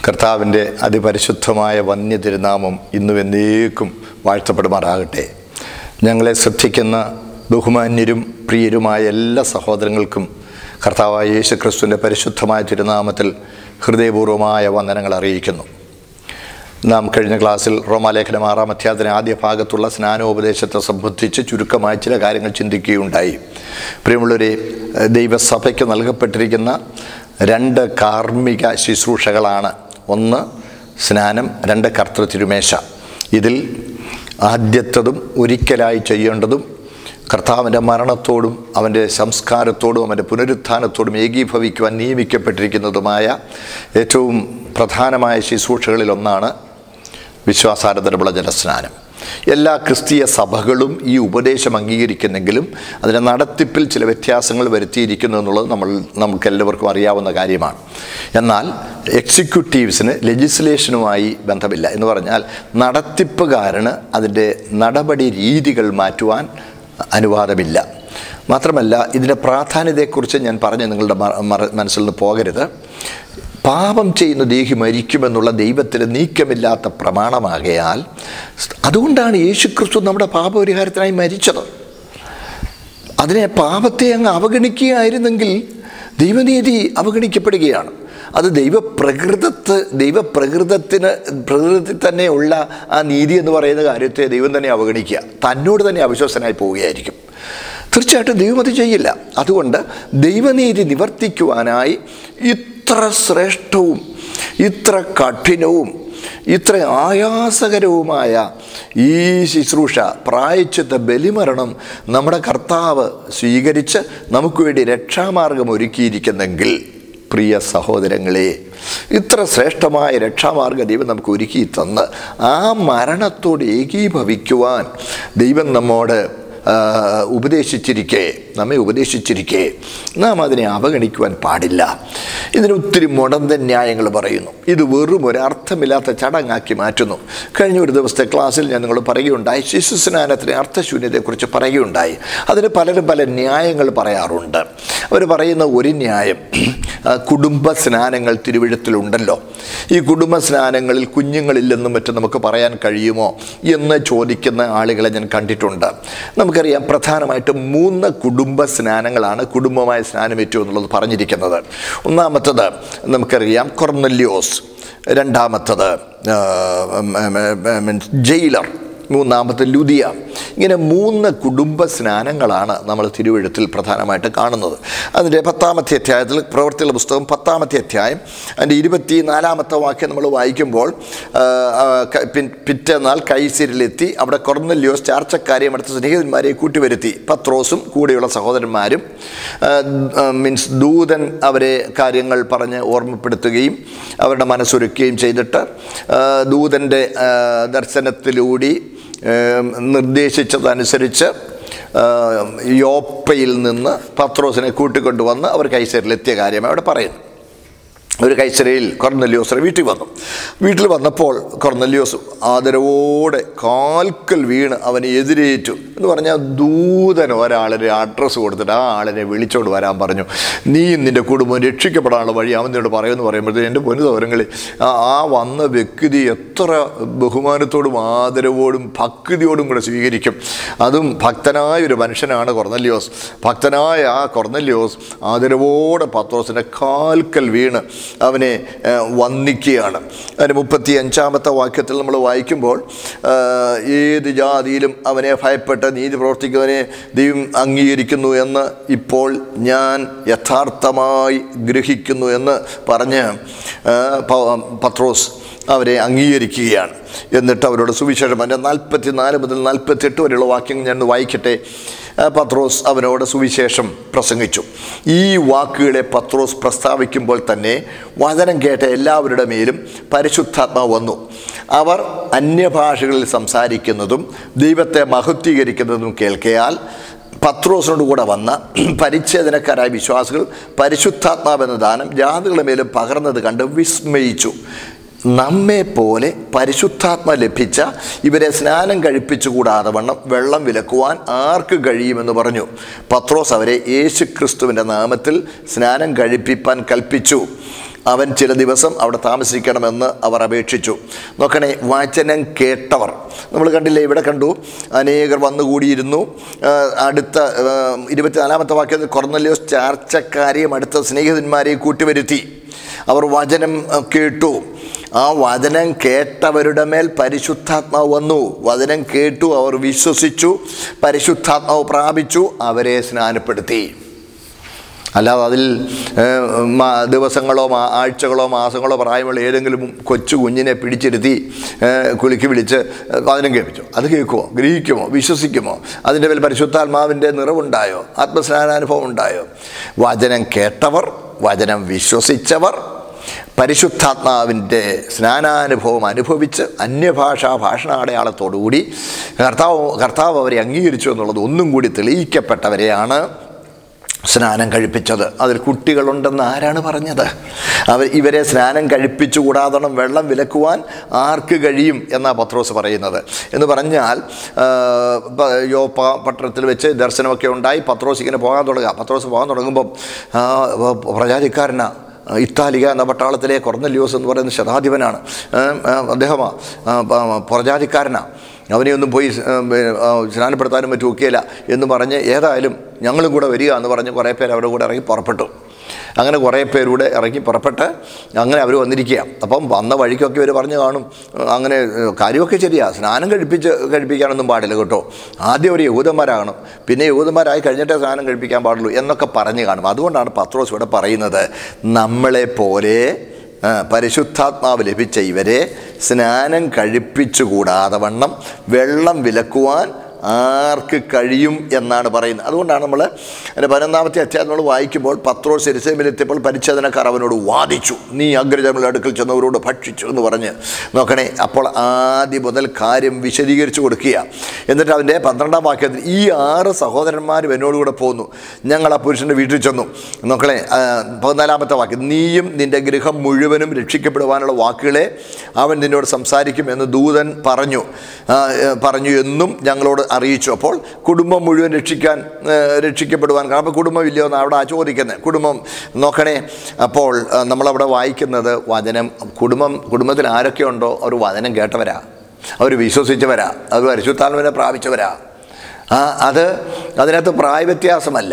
കർത്താവിൻ്റെ അതിപരിശുദ്ധമായ വന്യ തിരുനാമം ഇന്നും എന്നേക്കും വാഴ്ത്തപ്പെടുമാറാകട്ടെ ഞങ്ങളെ ശ്രദ്ധിക്കുന്ന ബഹുമാന്യരും പ്രിയരുമായ എല്ലാ സഹോദരങ്ങൾക്കും കർത്താവായ യേശു ക്രിസ്തുവിൻ്റെ പരിശുദ്ധമായ തിരുനാമത്തിൽ ഹൃദയപൂർവ്വമായ വന്ദനങ്ങൾ അറിയിക്കുന്നു നാം കഴിഞ്ഞ ക്ലാസ്സിൽ റോമാലേഖനം ആറാം അധ്യായത്തിന് ആദ്യ ഭാഗത്തുള്ള സ്നാനോപദേശത്തെ സംബന്ധിച്ച് ചുരുക്കമായി ചില കാര്യങ്ങൾ ചിന്തിക്കുകയുണ്ടായി പ്രിയമുള്ളവരെ ദൈവസഭയ്ക്ക് നൽകപ്പെട്ടിരിക്കുന്ന രണ്ട് കാർമ്മിക ശുശ്രൂഷകളാണ് ഒന്ന് സ്നാനം രണ്ട് കർത്തൃ തിരുമേശ ഇതിൽ ആദ്യത്തതും ഒരിക്കലായി ചെയ്യേണ്ടതും കർത്താവിൻ്റെ മരണത്തോടും അവൻ്റെ സംസ്കാരത്തോടും അവൻ്റെ പുനരുത്ഥാനത്തോടും ഏകീഭവിക്കുവാൻ നിയമിക്കപ്പെട്ടിരിക്കുന്നതുമായ ഏറ്റവും പ്രധാനമായ ശുശ്രൂഷകളിൽ ഒന്നാണ് വിശ്വാസാരതരമുള്ള ജലസ്നാനം എല്ലാ ക്രിസ്തീയ സഭകളും ഈ ഉപദേശം അംഗീകരിക്കുന്നെങ്കിലും അതിൻ്റെ നടത്തിപ്പിൽ ചില വ്യത്യാസങ്ങൾ വരുത്തിയിരിക്കുന്നു എന്നുള്ളത് നമ്മൾ നമുക്ക് എല്ലാവർക്കും അറിയാവുന്ന കാര്യമാണ് എന്നാൽ എക്സിക്യൂട്ടീവ്സിന് ലെജിസ്ലേഷനുമായി ബന്ധമില്ല എന്ന് പറഞ്ഞാൽ നടത്തിപ്പുകാരന് അതിൻ്റെ നടപടി രീതികൾ മാറ്റുവാൻ അനുവാദമില്ല മാത്രമല്ല ഇതിൻ്റെ പ്രാധാന്യതയെക്കുറിച്ച് ഞാൻ പറഞ്ഞ് നിങ്ങളുടെ മനസ്സിൽ നിന്ന് പോകരുത് പാപം ചെയ്യുന്ന ദേഹി മരിക്കുമെന്നുള്ള ദൈവത്തിന് നീക്കമില്ലാത്ത പ്രമാണമാകയാൽ അതുകൊണ്ടാണ് യേശുക്രിസ്തു നമ്മുടെ പാപപരിഹാരത്തിനായി മരിച്ചത് അതിനെ പാപത്തെ അങ്ങ് അവഗണിക്കുകയായിരുന്നെങ്കിൽ ദൈവനീതി അവഗണിക്കപ്പെടുകയാണ് അത് ദൈവപ്രകൃതത്ത് ദൈവപ്രകൃതത്തിന് പ്രകൃതത്തിൽ തന്നെയുള്ള ആ നീതി എന്ന് പറയുന്ന കാര്യത്തെ ദൈവം തന്നെ അവഗണിക്കുക തന്നോട് തന്നെ അവിശ്വസനായി പോവുകയായിരിക്കും തീർച്ചയായിട്ടും ദൈവം അത് ചെയ്യില്ല അതുകൊണ്ട് ദൈവനീതി നിവർത്തിക്കുവാനായി ഇത്ര ശ്രേഷ്ഠവും ഇത്ര കഠിനവും ഇത്ര ആയാസകരവുമായ ഈ ശുശ്രൂഷ പ്രായച്ചിത്ത ബലിമരണം നമ്മുടെ കർത്താവ് സ്വീകരിച്ച് നമുക്ക് വേണ്ടി രക്ഷാമാർഗം ഒരുക്കിയിരിക്കുന്നെങ്കിൽ പ്രിയ സഹോദരങ്ങളെ ഇത്ര ശ്രേഷ്ഠമായ രക്ഷാമാർഗം ദൈവം നമുക്ക് ഒരുക്കി തന്ന് ആ മരണത്തോട് ഏകീഭവിക്കുവാൻ ദൈവം നമ്മോട് ഉപദേശിച്ചിരിക്കെ നമ്മെ ഉപദേശിച്ചിരിക്കെ നാം അതിനെ അവഗണിക്കുവാൻ പാടില്ല ഇതിന് ഒത്തിരി മുടന്ത ന്യായങ്ങൾ പറയുന്നു ഇത് വെറും ഒരു അർത്ഥമില്ലാത്ത ചടങ്ങാക്കി മാറ്റുന്നു കഴിഞ്ഞ ഒരു ദിവസത്തെ ക്ലാസ്സിൽ ഞാൻ നിങ്ങൾ പറയുകയുണ്ടായി ശിശുസ്നാനത്തിൻ്റെ അർത്ഥശൂന്യതയെക്കുറിച്ച് പറയുകയുണ്ടായി അതിന് പലരും പല ന്യായങ്ങൾ പറയാറുണ്ട് അവർ പറയുന്ന ഒരു ന്യായം കുടുംബ സ്നാനങ്ങൾ തിരുവിഴത്തിലുണ്ടല്ലോ ഈ കുടുംബ സ്നാനങ്ങളിൽ കുഞ്ഞുങ്ങളില്ലെന്നും മറ്റും നമുക്ക് പറയാൻ കഴിയുമോ എന്ന് ചോദിക്കുന്ന ആളുകളെ ഞാൻ കണ്ടിട്ടുണ്ട് നമുക്കറിയാം പ്രധാനമായിട്ടും മൂന്ന് കുടുംബ സ്നാനങ്ങളാണ് കുടുംബമായ സ്നാനമേറ്റു എന്നുള്ളത് പറഞ്ഞിരിക്കുന്നത് ഒന്നാമത്തത് നമുക്കറിയാം കൊർന്നല്യോസ് രണ്ടാമത്തത് ജയിലർ മൂന്നാമത്തെ ലുദിയ ഇങ്ങനെ മൂന്ന് കുടുംബ സ്നാനങ്ങളാണ് നമ്മൾ തിരുവഴുത്തിൽ പ്രധാനമായിട്ട് കാണുന്നത് അതിൻ്റെ പത്താമത്തെ അധ്യായത്തിൽ പ്രവർത്തിയുള്ള പുസ്തകം പത്താമത്തെ അധ്യായം അതിൻ്റെ ഇരുപത്തി നാലാമത്തെ വാക്യം നമ്മൾ വായിക്കുമ്പോൾ പിറ്റേന്നാൾ കൈസിരിലെത്തി അവിടെ കൊർന്നല്യോസ് ചാർച്ചക്കാരെയും അടുത്ത സ്നേഹിതന്മാരെയും കൂട്ടിവരുത്തി പത്രോസും കൂടെയുള്ള സഹോദരന്മാരും മീൻസ് ദൂതൻ അവരെ കാര്യങ്ങൾ പറഞ്ഞ് ഓർമ്മപ്പെടുത്തുകയും അവരുടെ മനസ്സൊരുക്കുകയും ചെയ്തിട്ട് ദൂതൻ്റെ ദർശനത്തിലൂടി നിർദ്ദേശിച്ചതനുസരിച്ച് യോപ്പയിൽ നിന്ന് പത്രോസിനെ കൂട്ടിക്കൊണ്ടുവന്ന് അവർ കൈസരിലെത്തിയ കാര്യം അവിടെ പറയുന്നു ഒരു കൈസരയിൽ കൊർന്നല്യോസ് വീട്ടിൽ വന്നു വീട്ടിൽ വന്നപ്പോൾ കൊർന്നല്യോസ് ആദരവോടെ കാൽക്കൽ വീണ് അവനെ എതിരേറ്റു എന്ന് പറഞ്ഞാൽ ദൂതൻ ഒരാളിനെ അഡ്രസ്സ് കൊടുത്തിട്ട് ആ ആളിനെ വിളിച്ചോണ്ട് വരാൻ പറഞ്ഞു നീയും നിൻ്റെ കുടുംബം രക്ഷിക്കപ്പെടാനുള്ള വഴി അവൻ നിന്നോട് പറയുമെന്ന് പറയുമ്പോഴത്തേക്ക് എൻ്റെ പൊന്നു സൗരങ്ങളിൽ ആ വന്ന വ്യക്തി എത്ര ബഹുമാനത്തോടും ആദരവോടും ഭക്തിയോടും കൂടെ സ്വീകരിക്കും അതും ഭക്തനായ ഒരു മനുഷ്യനാണ് കൊർന്നല്യോസ് ഭക്തനായ ആ കൊർന്നല്യോസ് ആദരവോടെ പത്രോസിൻ്റെ കാൽക്കൽ വീണ് അവനെ വന്ദിക്കുകയാണ് അതിന് മുപ്പത്തി അഞ്ചാമത്തെ വാക്യത്തിൽ നമ്മൾ വായിക്കുമ്പോൾ ഏത് ജാതിയിലും അവനെ ഭയപ്പെട്ട് നീതി പ്രവർത്തിക്കുന്നവനെ ദൈവം അംഗീകരിക്കുന്നു എന്ന് ഇപ്പോൾ ഞാൻ യഥാർത്ഥമായി ഗ്രഹിക്കുന്നു എന്ന് പറഞ്ഞ് പത്രോസ് അവരെ അംഗീകരിക്കുകയാണ് എന്നിട്ട് അവരോട് സുവിശേഷം എൻ്റെ നാൽപ്പത്തി നാല് മുതൽ നാൽപ്പത്തെട്ട് വരെയുള്ള വാക്യങ്ങൾ ഞാൻ വായിക്കട്ടെ പത്രോസ് അവനോട് സുവിശേഷം പ്രസംഗിച്ചു ഈ വാക്കുകളെ പത്രോസ് പ്രസ്താവിക്കുമ്പോൾ തന്നെ വചനം കേട്ട എല്ലാവരുടെ മേലും പരിശുദ്ധാത്മാവ് വന്നു അവർ അന്യഭാഷകളിൽ സംസാരിക്കുന്നതും ദൈവത്തെ മഹത്വീകരിക്കുന്നതും കേൾക്കയാൽ പത്രോസിനോട് കൂടെ വന്ന പരിച്ഛേദനക്കാരായ വിശ്വാസികൾ പരിശുദ്ധാത്മാവെന്ന ദാനം ജാതികളുടെ മേലും പകർന്നത് കണ്ട് വിസ്മയിച്ചു നമ്മെ പോലെ പരിശുദ്ധാത്മ ലഭിച്ച ഇവരെ സ്നാനം കഴിപ്പിച്ചുകൂടാതെ വണ്ണം വെള്ളം വിലക്കുവാൻ ആർക്ക് കഴിയുമെന്ന് പറഞ്ഞു പത്രോസ് അവരെ യേശു ക്രിസ്തുവിൻ്റെ നാമത്തിൽ സ്നാനം കഴിപ്പിപ്പാൻ കൽപ്പിച്ചു അവൻ ചില ദിവസം അവിടെ താമസിക്കണമെന്ന് അവർ അപേക്ഷിച്ചു നോക്കണേ വചനം കേട്ടവർ നമ്മൾ കണ്ടില്ലേ ഇവിടെ കണ്ടു അനേകർ വന്നുകൂടിയിരുന്നു ആ, അടുത്ത ആ, ഇരുപത്തിനാലാമത്തെ വാക്യത്തിൽ കൊർന്നല്യോസ് ചാർച്ചക്കാരെയും അടുത്ത സ്നേഹിതന്മാരെയും കൂട്ടിവരുത്തി അവർ വചനം ആ, കേട്ടു ആ വചനം കേട്ടവരുടെ മേൽ പരിശുദ്ധാത്മാവ് വന്നു വചനം കേട്ടു അവർ വിശ്വസിച്ചു പരിശുദ്ധാത്മാവ് പ്രാപിച്ചു അവരെ സ്നാനപ്പെടുത്തി അല്ലാതെ അതിൽ ഏഹ്, മാ- ദിവസങ്ങളോ മാ ആഴ്ചകളോ മാസങ്ങളോ പ്രായമുള്ള ഏതെങ്കിലും കൊച്ചു കുഞ്ഞിനെ പിടിച്ചിരുത്തി ഏഹ്, കുലുക്കി വിളിച്ച് വചനം കേൾപ്പിച്ചു അത് കേൾക്കുമോ ഗ്രഹിക്കുമോ വിശ്വസിക്കുമോ അതിൻ്റെ മേൽ പരിശുദ്ധാത്മാവിൻ്റെ നിറവുണ്ടായോ ആത്മസ്നാനാനുഭവം ഉണ്ടായോ വചനം കേട്ടവർ വചനം വിശ്വസിച്ചവർ പരിശുദ്ധാത്മാവിൻ്റെ സ്നാനാനുഭവം അനുഭവിച്ച് അന്യഭാഷാ ഭാഷണാടയാളത്തോടുകൂടി കർത്താവ് കർത്താവ് അവരെ അംഗീകരിച്ചു എന്നുള്ളത് ഒന്നും കൂടി തെളിയിക്കപ്പെട്ടവരെയാണ് സ്നാനം കഴിപ്പിച്ചത് അതിൽ കുട്ടികളുണ്ടെന്ന് ആരാണ് പറഞ്ഞത് അവർ ഇവരെ സ്നാനം കഴിപ്പിച്ചു കൂടാതണം വെള്ളം വിലക്കുവാൻ ആർക്ക് കഴിയും എന്നാ പത്രോസ് പറയുന്നത് എന്ന് പറഞ്ഞാൽ ആ, പ- യോപ്പ പട്ടണത്തിൽ വെച്ച് ദർശനമൊക്കെ ഉണ്ടായി പത്രോസ് ഇങ്ങനെ പോകാൻ തുടങ്ങുക പത്രോസ് പോകാൻ തുടങ്ങുമ്പം ആ, പ്രജാതിക്കാരനാ ഇത്താലിക എന്ന പട്ടാളത്തിലെ കൊർന്നല്യോസ് എന്ന് പറയുന്ന ശതാധിപനാണ് ആ, ആ, അദ്ദേഹമാ ആ, പ- പ്രജാതിക്കാരനാണ് അവനെ ഒന്നും പോയി സ്- ഏം, ഏ, ആ, സ്നാനപ്പെടുത്താനും മറ്റും ഒക്കെയില്ല എന്ന് പറഞ്ഞ് ഏതായാലും ഞങ്ങളും കൂടെ വരിക എന്ന് പറഞ്ഞ് കുറേ പേര് അവരുടെ കൂടെ ഇറങ്ങി പുറപ്പെട്ടു അങ്ങനെ കുറേ പേരൂടെ ഇറങ്ങി പുറപ്പെട്ട് അങ്ങനെ അവർ വന്നിരിക്കുക അപ്പം വന്ന വഴിക്കൊക്കെ ഇവർ പറഞ്ഞു കാണും ഏ, അങ്ങനെ ഏ, കാര്യമൊക്കെ ശരിയാ സ്നാനം കഴിപ്പിച്ച് കഴിപ്പിക്കാനൊന്നും പാടില്ല കേട്ടോ ആദ്യം ഒരു യഹൂദന്മാരാകണം പിന്നെ യഹൂദന്മാരായി കഴിഞ്ഞിട്ടേ സ്നാനം കഴിപ്പിക്കാൻ പാടുള്ളൂ എന്നൊക്കെ പറഞ്ഞു കാണും അതുകൊണ്ടാണ് പത്രോസ് ഇവിടെ പറയുന്നത് നമ്മളെ പോലെ ആ, പരിശുദ്ധാത്മാവ് ലഭിച്ച ഇവരെ സ്നാനം കഴിപ്പിച്ചുകൂടാതെ വണ്ണം വെള്ളം വിലക്കുവാൻ ആർക്ക് കഴിയും എന്നാണ് പറയുന്നത് അതുകൊണ്ടാണ് നമ്മൾ അതിൻ്റെ പതിനൊന്നാമത്തെ അധ്യായം നമ്മൾ വായിക്കുമ്പോൾ പത്രോസ് എരിസേമിലെത്തിയപ്പോൾ പരിച്ഛേദനക്കാർ അവനോട് വാദിച്ചു നീ അഗ്രജങ്ങളുടെ അടുക്കൽ ചെന്നവരോട് ഭക്ഷിച്ചു എന്ന് പറഞ്ഞ് നോക്കണേ അപ്പോൾ ആദ്യം മുതൽ കാര്യം വിശദീകരിച്ചു കൊടുക്കുക എന്നിട്ട് അവൻ്റെ പന്ത്രണ്ടാം വാക്യത്തിൽ ഈ ആറ് സഹോദരന്മാരും എന്നോടുകൂടെ പോന്നു ഞങ്ങൾ ആ പുരുഷൻ്റെ വീട്ടിൽ ചെന്നു നോക്കണേ ആ, പതിനാലാമത്തെ വാക്യം നീയും നിൻ്റെ ഗൃഹം മുഴുവനും രക്ഷിക്കപ്പെടുവാനുള്ള വാക്കുകളെ അവൻ നിന്നോട് സംസാരിക്കും എന്ന് ദൂതൻ പറഞ്ഞു ആ, ഏ, പറഞ്ഞു എന്നും ഞങ്ങളോട് അറിയിച്ചു അപ്പോൾ കുടുംബം മുഴുവൻ രക്ഷിക്കാൻ ഏ, രക്ഷിക്കപ്പെടുവാൻ കാരണം അപ്പോൾ കുടുംബം ഇല്ലയോ എന്ന് അവിടെ ചോദിക്കുന്നത് കുടുംബം നോക്കണേ അപ്പോൾ ആ, നമ്മളവിടെ വായിക്കുന്നത് വചനം കുടുംബം കുടുംബത്തിൽ ആരൊക്കെ ഉണ്ടോ അവർ വചനം കേട്ടവരാ അവർ വിശ്വസിച്ചവരാ അവർ പരിശുദ്ധാത്മനെ പ്രാപിച്ചവരാ ആ അത് അതിനകത്ത് പ്രായവ്യത്യാസമല്ല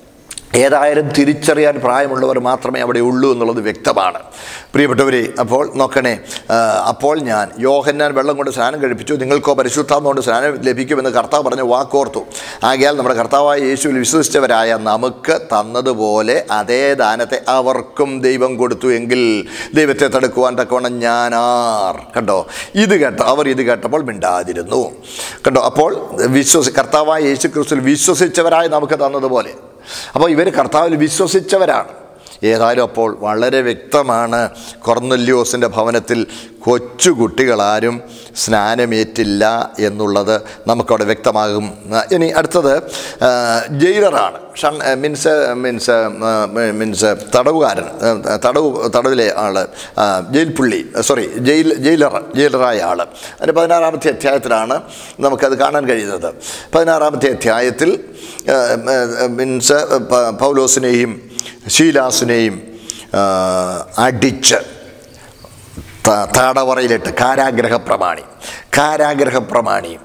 ഏതായാലും തിരിച്ചറിയാൻ പ്രായമുള്ളവർ മാത്രമേ അവിടെ ഉള്ളൂ എന്നുള്ളത് വ്യക്തമാണ് പ്രിയപ്പെട്ടവരെ അപ്പോൾ നോക്കണേ ആ, അപ്പോൾ ഞാൻ യോഹന്നാൻ വെള്ളം കൊണ്ട് സ്നാനം കഴിപ്പിച്ചു നിങ്ങൾക്കോ പരിശുദ്ധാത്മ കൊണ്ട് സ്നാനം ലഭിക്കുമെന്ന് കർത്താവ് പറഞ്ഞ വാക്കോർത്തു ആകയാൽ നമ്മുടെ കർത്താവായ യേശുവിൽ വിശ്വസിച്ചവരായ നമുക്ക് തന്നതുപോലെ അതേ ദാനത്തെ അവർക്കും ദൈവം കൊടുത്തു എങ്കിൽ ദൈവത്തെ തടുക്കുവാൻ തക്കവണ്ണം ഞാനാർ കണ്ടോ ഇത് കേട്ടോ അവർ ഇത് കേട്ടപ്പോൾ മിണ്ടാതിരുന്നു കണ്ടോ അപ്പോൾ വിശ്വസി കർത്താവായ യേശു ക്രിസ്തുവിൽ വിശ്വസിച്ചവരായി നമുക്ക് തന്നതുപോലെ അപ്പോൾ ഇവർ കർത്താവിൽ വിശ്വസിച്ചവരാണ് ഏതായാലും അപ്പോൾ വളരെ വ്യക്തമാണ് കൊർന്നല്യോസിൻ്റെ ഭവനത്തിൽ കൊച്ചു കുട്ടികളാരും സ്നാനമേറ്റില്ല എന്നുള്ളത് നമുക്കവിടെ വ്യക്തമാകും ആ, ഇനി അടുത്തത് ആ, ജയിലറാണ് ഷൻ മീൻസ് മീൻസ് മീൻസ് തടവുകാരൻ ആ, തടവ് തടവിലെ ആൾ ജയിൽ പുള്ളി സോറി ജയിൽ ജയിലർ ജയിലറായ ആൾ അതിൻ്റെ പതിനാറാമത്തെ അധ്യായത്തിലാണ് നമുക്കത് കാണാൻ കഴിയുന്നത് പതിനാറാമത്തെ അധ്യായത്തിൽ ആ, ആ, മീൻസ് പ- പൗലോസിനെയും ശീലാസിനെയും ആ, അടിച്ച് ത- തടവറയിലിട്ട് കാരാഗ്രഹ പ്രമാണി കാരാഗ്രഹ പ്രമാണി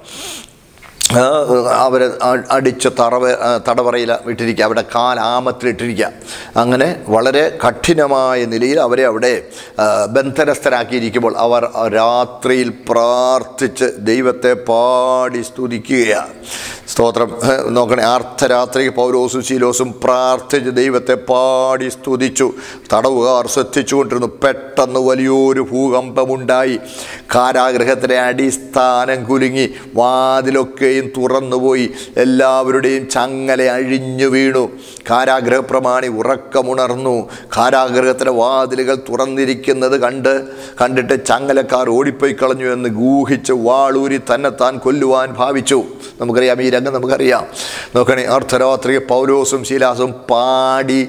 അവർ അടിച്ച് തറവ ആ, തടവറയിൽ ഇട്ടിരിക്കുക അവിടെ കാലാമത്തിലിട്ടിരിക്കുക അങ്ങനെ വളരെ കഠിനമായ നിലയിൽ അവരെ അവിടെ ആ, ബന്ധനസ്ഥരാക്കിയിരിക്കുമ്പോൾ അവർ രാത്രിയിൽ പ്രാർത്ഥിച്ച് ദൈവത്തെ പാടി സ്തുതിക്കുകയാണ് സ്തോത്രം ഏ, നോക്കണേ അർദ്ധരാത്രി പൗലോസും ശീലോസും പ്രാർത്ഥിച്ച് ദൈവത്തെ പാടി സ്തുതിച്ചു തടവുകാർ ശ്രദ്ധിച്ചുകൊണ്ടിരുന്നു പെട്ടെന്ന് വലിയൊരു ഭൂകമ്പമുണ്ടായി കാരാഗ്രഹത്തിലെ അടിസ്ഥാനം കുലുങ്ങി വാതിലൊക്കെയും തുറന്നുപോയി എല്ലാവരുടെയും ചങ്ങല അഴിഞ്ഞു വീണു കാരാഗ്രഹ പ്രമാണി ഉറക്കമുണർന്നു കാരാഗ്രഹത്തിലെ വാതിലുകൾ തുറന്നിരിക്കുന്നത് കണ്ട് കണ്ടിട്ട് ചങ്ങലക്കാർ ഓടിപ്പോയി കളഞ്ഞു എന്ന് ഗൂഹിച്ച് വാളൂരി തന്നെത്താൻ കൊല്ലുവാൻ ഭാവിച്ചു നമുക്കറിയാം ഈ രംഗം നമുക്കറിയാം നോക്കണേ അർദ്ധരാത്രി പൗലോസും ശീലാസും പാടി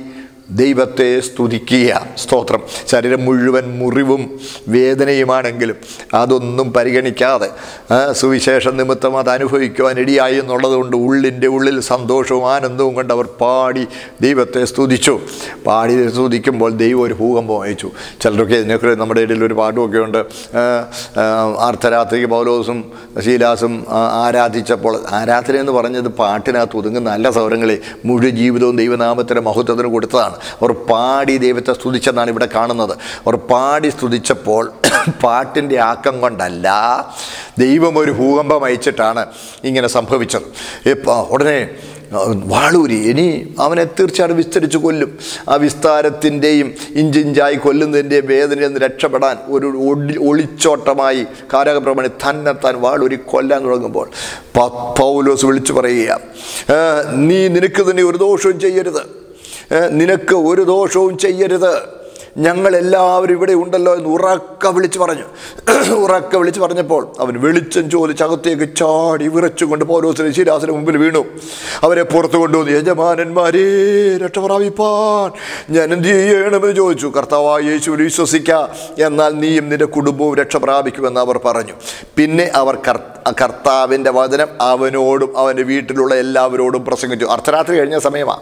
ദൈവത്തെ സ്തുതിക്കുക സ്തോത്രം ശരീരം മുഴുവൻ മുറിവും വേദനയുമാണെങ്കിലും അതൊന്നും പരിഗണിക്കാതെ ആ, സുവിശേഷ നിമിത്തം അത് അനുഭവിക്കുവാൻ ഇടിയായി എന്നുള്ളതുകൊണ്ട് ഉള്ളിൻ്റെ ഉള്ളിൽ സന്തോഷവും ആനന്ദവും കൊണ്ട് അവർ പാടി ദൈവത്തെ സ്തുതിച്ചു പാടി സ്തുതിക്കുമ്പോൾ ദൈവം ഒരു ഭൂകമ്പം അയച്ചു ചിലരൊക്കെ ഇതിനൊക്കെ നമ്മുടെ ഇടയിൽ ഒരു പാട്ടുമൊക്കെ ഉണ്ട് ആ, ആ, അർദ്ധരാത്രിക്ക് പൗലോസും ശീലാസും ആ, ആരാധിച്ചപ്പോൾ ആരാധന എന്ന് പറഞ്ഞത് പാട്ടിനകത്ത് ഒതുങ്ങുന്ന നല്ല സൗരങ്ങളെ മുഴുവൻ ജീവിതവും ദൈവനാമത്തിൻ്റെ മഹത്വത്തിന് കൊടുത്തതാണ് അവർ പാടി ദൈവത്തെ സ്തുതിച്ചെന്നാണ് ഇവിടെ കാണുന്നത് അവർ പാടി സ്തുതിച്ചപ്പോൾ പാട്ടിൻ്റെ ആക്കം കൊണ്ടല്ല ദൈവം ഒരു ഭൂകമ്പം അയച്ചിട്ടാണ് ഇങ്ങനെ സംഭവിച്ചത് ഇപ്പം ഉടനെ വാളൂരി ഇനി അവനെ തീർച്ചയായിട്ടും വിസ്തരിച്ച് കൊല്ലും ആ വിസ്താരത്തിൻ്റെയും ഇഞ്ചിഞ്ചായി കൊല്ലുന്നതിൻ്റെയും വേദനയിൽ നിന്ന് രക്ഷപ്പെടാൻ ഒരു ഒളി ഒളിച്ചോട്ടമായി കാരകപ്രമണി തന്നെത്താൻ വാളൂരി കൊല്ലാൻ തുടങ്ങുമ്പോൾ പ- പൗലോസ് വിളിച്ചു പറയുക "ഏ, നീ നിനക്ക് തന്നെ ഒരു ദോഷവും ചെയ്യരുത് ഏ, നിനക്ക് ഒരു ദോഷവും ചെയ്യരുത് ഞങ്ങളെല്ലാവരും ഇവിടെ ഉണ്ടല്ലോ എന്ന് ഉറക്ക വിളിച്ചു പറഞ്ഞു ഉറക്ക വിളിച്ചു പറഞ്ഞപ്പോൾ അവൻ വെളിച്ചം ചോദിച്ച് അകത്തേക്ക് ചാടി വിറച്ചുകൊണ്ട് പൗലോസിന് ശിരാസിന് മുമ്പിൽ വീണു അവരെ പുറത്തു കൊണ്ടുവന്നു യജമാനന്മാരേ രക്ഷപ്രാപിപ്പാൻ ഞാൻ എന്ത് ചെയ്യണമെന്ന് ചോദിച്ചു കർത്താവായ യേശുവിൽ വിശ്വസിക്ക എന്നാൽ നീയും നിന്റെ കുടുംബവും രക്ഷപ്രാപിക്കുമെന്ന് അവർ പറഞ്ഞു പിന്നെ അവർ കർ കർത്താവിൻ്റെ വചനം അവനോടും അവൻ്റെ വീട്ടിലുള്ള എല്ലാവരോടും പ്രസംഗിച്ചു അർദ്ധരാത്രി കഴിഞ്ഞ സമയമാണ്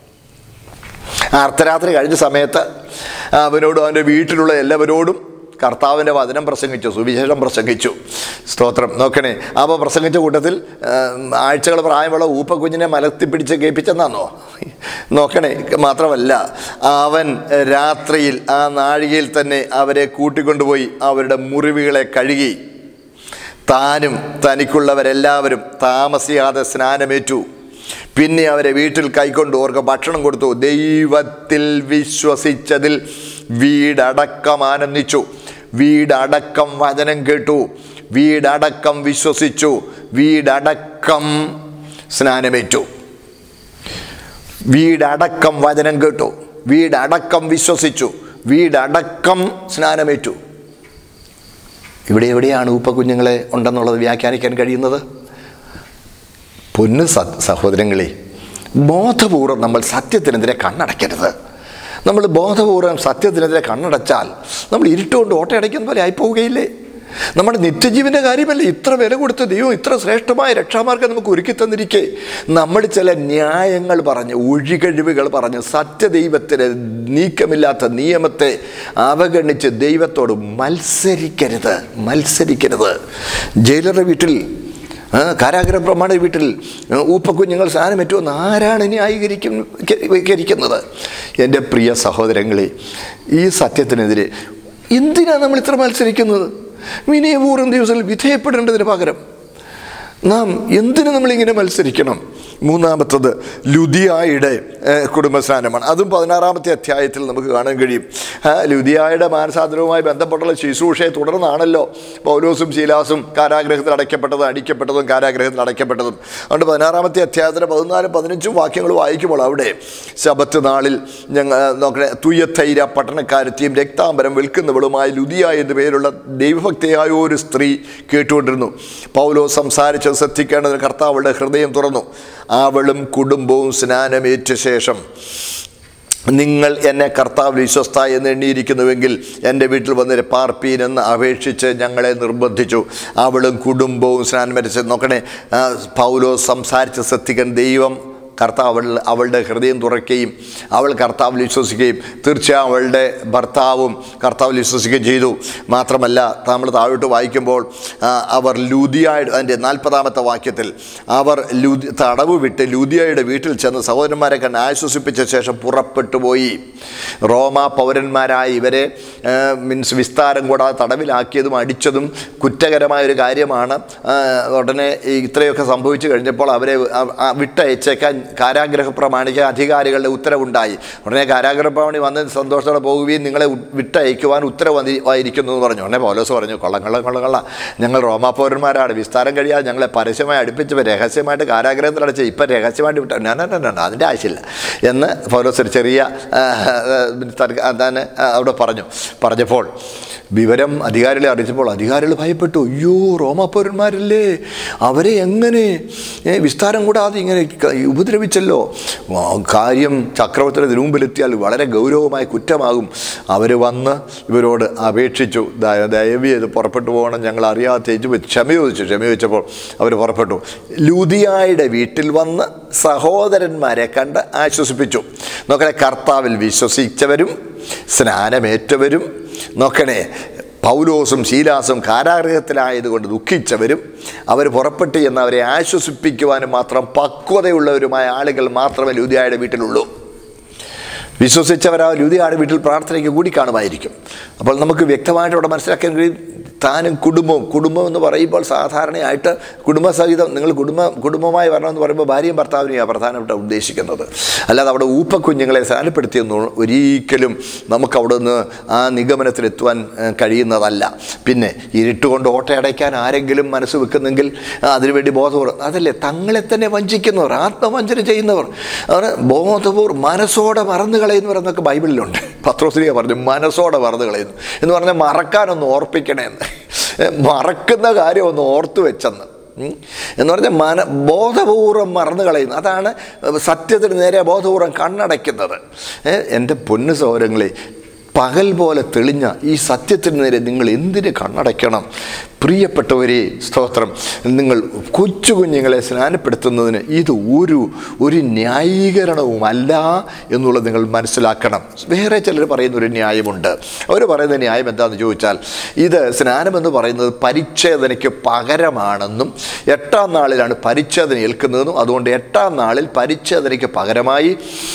ആ അർദ്ധരാത്രി കഴിഞ്ഞ സമയത്ത് അവനോടും അവൻ്റെ വീട്ടിലുള്ള എല്ലാവരോടും കർത്താവിൻ്റെ വചനം പ്രസംഗിച്ചു സുവിശേഷം പ്രസംഗിച്ചു സ്തോത്രം നോക്കണേ അപ്പോൾ പ്രസംഗിച്ച കൂട്ടത്തിൽ ആഴ്ചകൾ പ്രായമുള്ള ഊപ്പ കുഞ്ഞിനെ മലത്തി പിടിച്ച് കേൾപ്പിച്ചെന്നാന്നോ നോക്കണേ മാത്രമല്ല അവൻ രാത്രിയിൽ ആ നാഴികയിൽ തന്നെ അവരെ കൂട്ടിക്കൊണ്ടുപോയി അവരുടെ മുറിവുകളെ കഴുകി താനും തനിക്കുള്ളവരെല്ലാവരും താമസിയാതെ സ്നാനമേറ്റു പിന്നെ അവരെ വീട്ടിൽ കൈക്കൊണ്ട് അവർക്ക് ഭക്ഷണം കൊടുത്തു ദൈവത്തിൽ വിശ്വസിച്ചതിൽ വീടടക്കം ആനന്ദിച്ചു വീടടക്കം വചനം കേട്ടു വീടടക്കം വിശ്വസിച്ചു വീടടക്കം സ്നാനമേറ്റു വീടടക്കം വചനം കേട്ടു വീടടക്കം വിശ്വസിച്ചു വീടടക്കം സ്നാനമേറ്റു ഇവിടെ എവിടെയാണ് ഊപ്പ കുഞ്ഞുങ്ങളെ ഉണ്ടെന്നുള്ളത് വ്യാഖ്യാനിക്കാൻ കഴിയുന്നത് പൊന്നു സ സഹോദരങ്ങളെ ബോധപൂർവം നമ്മൾ സത്യത്തിനെതിരെ കണ്ണടയ്ക്കരുത് നമ്മൾ ബോധപൂർവം സത്യത്തിനെതിരെ കണ്ണടച്ചാൽ നമ്മൾ ഇരുട്ടുകൊണ്ട് ഓട്ടയടയ്ക്കുന്ന പോലെ ആയിപ്പോവുകയില്ലേ നമ്മുടെ നിത്യജീവൻ്റെ കാര്യമല്ല ഇത്ര വില കൊടുത്ത ദൈവം ഇത്ര ശ്രേഷ്ഠമായ രക്ഷാമാർഗം നമുക്ക് ഒരുക്കി തന്നിരിക്കെ നമ്മൾ ചില ന്യായങ്ങൾ പറഞ്ഞ് ഒഴികഴിവുകൾ പറഞ്ഞ് സത്യദൈവത്തിന് നീക്കമില്ലാത്ത നിയമത്തെ അവഗണിച്ച് ദൈവത്തോട് മത്സരിക്കരുത് മത്സരിക്കരുത് ജയിലറുടെ വീട്ടിൽ ആ, കാരാഗ്രഹ പ്രമാണ വീട്ടിൽ ആ, ഊപ്പക്കുഞ്ഞുങ്ങൾ സ്നാനം പറ്റുമെന്ന് ആരാണ് ഇനി ആയികരിക്കും കരിക്കുന്നത് എൻ്റെ പ്രിയ സഹോദരങ്ങളെ ഈ സത്യത്തിനെതിരെ എന്തിനാണ് നമ്മൾ ഇത്ര മത്സരിക്കുന്നത് വിനയപൂർവ്വം ദിവസത്തിൽ വിധേയപ്പെടേണ്ടതിന് പകരം നാം എന്തിനു നമ്മളിങ്ങനെ മത്സരിക്കണം മൂന്നാമത്തത് ലുദിയായുടെ ഏഹ്, കുടുംബസ്നാനമാണ് അതും പതിനാറാമത്തെ അധ്യായത്തിൽ നമുക്ക് കാണാൻ കഴിയും ആ, ലുദിയായുടെ മാനസാന്തരവുമായി ബന്ധപ്പെട്ടുള്ള ശുശ്രൂഷയെ തുടർന്നാണല്ലോ പൗലോസും ശീലാസും കാരാഗ്രഹത്തിൽ അടയ്ക്കപ്പെട്ടതും അടിക്കപ്പെട്ടതും കാരാഗ്രഹത്തിൽ അടയ്ക്കപ്പെട്ടതും അതുകൊണ്ട് പതിനാറാമത്തെ അധ്യായത്തിന് പതിനാലും പതിനഞ്ചും വാക്യങ്ങൾ വായിക്കുമ്പോൾ അവിടെ ശബത്ത് നാളിൽ ഞങ്ങൾ നോക്കണേ തുയ്യത്തൈര പട്ടണക്കാരത്തിയും രക്താംബരം വിൽക്കുന്നവളുമായി ലുദിയ എന്നു പേരുള്ള ദൈവഭക്തിയായ ഒരു സ്ത്രീ കേട്ടുകൊണ്ടിരുന്നു പൗലോ സംസാരിച്ചത് ശ്രദ്ധിക്കേണ്ടതിന് കർത്താവളുടെ ഹൃദയം തുറന്നു അവളും കുടുംബവും സ്നാനമേറ്റ ശേഷം നിങ്ങൾ എന്നെ കർത്താവ് വിശ്വസ്ത എന്ന് എണ്ണിയിരിക്കുന്നുവെങ്കിൽ എൻ്റെ വീട്ടിൽ വന്ന് പാർപ്പീൻ എന്ന് അപേക്ഷിച്ച് ഞങ്ങളെ നിർബന്ധിച്ചു അവളും കുടുംബവും സ്നാനം വരച്ച് നോക്കണേ ആ, പൗലോ സംസാരിച്ച് ശ്രദ്ധിക്കാൻ ദൈവം കർത്താവ് അവൾ അവളുടെ ഹൃദയം തുറക്കുകയും അവൾ കർത്താവിൽ വിശ്വസിക്കുകയും തീർച്ചയായും അവളുടെ ഭർത്താവും കർത്താവിൽ വിശ്വസിക്കുകയും ചെയ്തു മാത്രമല്ല നമ്മൾ താഴോട്ട് വായിക്കുമ്പോൾ ആ, അവർ ലൂതിയായുടെ അതിൻ്റെ നാൽപ്പതാമത്തെ വാക്യത്തിൽ അവർ ലൂതി തടവ് വിട്ട് ലൂതിയായുടെ വീട്ടിൽ ചെന്ന് സഹോദരന്മാരെ കണ്ട് ആശ്വസിപ്പിച്ച ശേഷം പുറപ്പെട്ടു പോയി റോമ പൗരന്മാരായ ഇവരെ മീൻസ് വിസ്താരം കൂടാതെ തടവിലാക്കിയതും അടിച്ചതും കുറ്റകരമായ ഒരു കാര്യമാണ് ആ, ഉടനെ ഈ ഇത്രയൊക്കെ സംഭവിച്ചു കഴിഞ്ഞപ്പോൾ അവരെ ആ- ആ വിട്ടയച്ചേക്കാൻ കാരാഗ്രഹ പ്രമാണിക്ക് അധികാരികളുടെ ഉത്തരവുണ്ടായി ഉടനെ കാരാഗ്രഹ പ്രമാണി വന്ന് സന്തോഷത്തോടെ പോകുകയും നിങ്ങളെ ഉ- വിട്ടയക്കുവാൻ ഉത്തരവ് വന്നി- ആയിരിക്കുന്നു എന്ന് പറഞ്ഞു ഉടനെ പൗലോസ് പറഞ്ഞു കൊള്ളം കൊള്ളം കൊള്ളം കൊള്ളാം ഞങ്ങൾ റോമാ പൗരന്മാരാണ് വിസ്താരം കഴിയാതെ ഞങ്ങളെ പരസ്യമായി അടുപ്പിച്ച് രഹസ്യമായിട്ട് കാരാഗ്രഹത്തിൽ അടച്ച് ഇപ്പം രഹസ്യമായിട്ട് വിട്ട ഞാൻ അതിൻ്റെ ആവശ്യമില്ല എന്ന് പൗലോസ് ഒരു ചെറിയ ആ, ആ, തർക്ക- അതാണ് അവിടെ പറഞ്ഞു പറഞ്ഞപ്പോൾ വിവരം അധികാരികളെ അറിയിച്ചപ്പോൾ അധികാരികൾ ഭയപ്പെട്ടു അയ്യോ റോമാപൗരന്മാരല്ലേ അവരെ എങ്ങനെ ഏ, വിസ്താരം കൂടാതെ ഇങ്ങനെ ക- ഉപദ്രവിച്ചല്ലോ ആ, കാര്യം ചക്രവർത്തിയുടെ മുമ്പിലെത്തിയാൽ വളരെ ഗൗരവമായ കുറ്റമാകും അവർ വന്ന് ഇവരോട് അപേക്ഷിച്ചു ദയ- ദയവ് ചെയ്ത് പുറപ്പെട്ടു പോകണം ഞങ്ങൾ അറിയാത്ത ചേച്ചി ക്ഷമ ചോദിച്ചു ക്ഷമ ചോദിച്ചപ്പോൾ അവർ പുറപ്പെട്ടു ലൂതിയായുടെ വീട്ടിൽ വന്ന് സഹോദരന്മാരെ കണ്ട് ആശ്വസിപ്പിച്ചു നോക്കണേ കർത്താവിൽ വിശ്വസിച്ചവരും സ്നാനമേറ്റവരും നോക്കണേ പൗലോസും ശീലാസും കാരാഗ്രഹത്തിലായതുകൊണ്ട് ദുഃഖിച്ചവരും അവർ പുറപ്പെട്ട് എന്ന് അവരെ ആശ്വസിപ്പിക്കുവാനും മാത്രം പക്വതയുള്ളവരുമായ ആളുകൾ മാത്രമേ ലൂതിയായുടെ വീട്ടിലുള്ളൂ വിശ്വസിച്ചവരാ ലുതിയാട് വീട്ടിൽ പ്രാർത്ഥനയ്ക്ക് കൂടി കാണുമായിരിക്കും അപ്പോൾ നമുക്ക് വ്യക്തമായിട്ട് അവിടെ മനസ്സിലാക്കാൻ കഴിയും താനും കുടുംബവും കുടുംബം എന്ന് പറയുമ്പോൾ സാധാരണയായിട്ട് കുടുംബസഹിതം നിങ്ങൾ കുടുംബ കുടുംബമായി വരണമെന്ന് പറയുമ്പോൾ ഭാര്യയും ഭർത്താവിനെയാണ് പ്രധാനപ്പെട്ട ഉദ്ദേശിക്കുന്നത് അല്ലാതെ അവിടെ ഊപ്പക്കുഞ്ഞുങ്ങളെ സാരപ്പെടുത്തിയെന്ന് ഒരിക്കലും നമുക്ക് അവിടെ നിന്ന് ആ നിഗമനത്തിലെത്തുവാൻ ഏഹ്, കഴിയുന്നതല്ല പിന്നെ ഇരുട്ടുകൊണ്ട് ഓട്ടയടയ്ക്കാൻ ആരെങ്കിലും മനസ്സ് വെക്കുന്നെങ്കിൽ ആ, അതിനുവേണ്ടി ബോധപൂർവ്വം അതല്ലേ തങ്ങളെ തന്നെ വഞ്ചിക്കുന്നവർ ആത്മവഞ്ചന ചെയ്യുന്നവർ അവർ ബോധപൂർവ്വം മനസ്സോടെ മറന്നു കളയുന്നവർ എന്നൊക്കെ ബൈബിളിലുണ്ട് പത്രോസ്ലിയ പറഞ്ഞു മനസ്സോടെ മറന്നു കളയുന്നു എന്ന് പറഞ്ഞാൽ മറക്കാനൊന്ന് ഓർപ്പിക്കണേ എന്ന് മറക്കുന്ന കാര്യം ഒന്ന് ഓർത്തു വെച്ചെന്ന് ഉം. എന്ന് പറഞ്ഞാൽ മന ബോധപൂർവം മറന്നു കളയുന്നു അതാണ് സത്യത്തിന് നേരെ ബോധപൂർവം കണ്ണടയ്ക്കുന്നത് ഏ, എൻ്റെ പൊന്നു സൗരങ്ങളെ പകൽ പോലെ തെളിഞ്ഞ ഈ സത്യത്തിന് നേരെ നിങ്ങൾ എന്തിന് കണ്ണടയ്ക്കണം പ്രിയപ്പെട്ടവരെ സ്തോത്രം നിങ്ങൾ കൊച്ചു കുഞ്ഞുങ്ങളെ സ്നാനപ്പെടുത്തുന്നതിന് ഇത് ഒരു ഒരു ന്യായീകരണവുമല്ല എന്നുള്ളത് നിങ്ങൾ മനസ്സിലാക്കണം വേറെ ചിലർ പറയുന്ന ഒരു ന്യായമുണ്ട് അവർ പറയുന്ന ന്യായം എന്താണെന്ന് ചോദിച്ചാൽ ഇത് സ്നാനമെന്ന് പറയുന്നത് പരിച്ഛേദനയ്ക്ക് പകരമാണെന്നും എട്ടാം നാളിലാണ് പരിച്ഛേദന ഏൽക്കുന്നതെന്നും അതുകൊണ്ട് എട്ടാം നാളിൽ പരിച്ഛേദനയ്ക്ക് പകരമായി